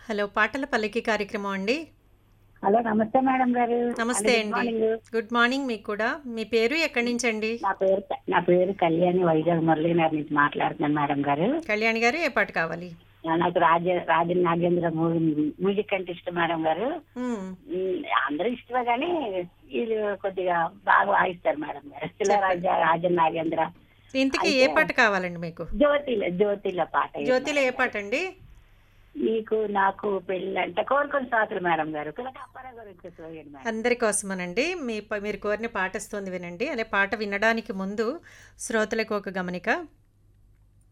Hello పాటల పల్లకి కార్యక్రమం అండి హలో నమస్తే మేడం గారు నమస్తే గుడ్ అండి మార్నింగ్. గుడ్ మార్నింగ్ మీకు కూడా మీ పేరు ఎక్కడి నుంచి అండి నా పేరు నా పేరు కళ్యాణి వైజాగ్ మురళీనగర్ నుంచి మాట్లాడుతున్నాను మేడం గారు కళ్యాణి గారు ఏ పాట కావాలి నాకు రాజ రాజ నాగేంద్ర మూవీ మ్యూజిక్ అంటే ఇష్టం మేడం గారు మ్మ్. ఉమ్, అందరూ ఇష్టమే కానీ వీళ్ళు కొద్దిగా బాగా వాయిస్తారు మేడం గారు రాజ రాజ నాగేంద్ర ఇంతకీ ఏ పాట కావాలండి మీకు జ్యోతిల జ్యోతిల పాట ఇది జ్యోతిలో ఏ మేడం పాట అండి గారు. నీకు నాకు పెళ్ళి అంటే కోరుకొని సాకులు మేడం గారు పిల్లకి అప్పారా గురించి చూడండి మేడం అందరి కోసమనండి మీ ప- మీరు కోరిన పాట వస్తుంది వినండి అదే పాట వినడానికి ముందు శ్రోతలకు ఒక గమనిక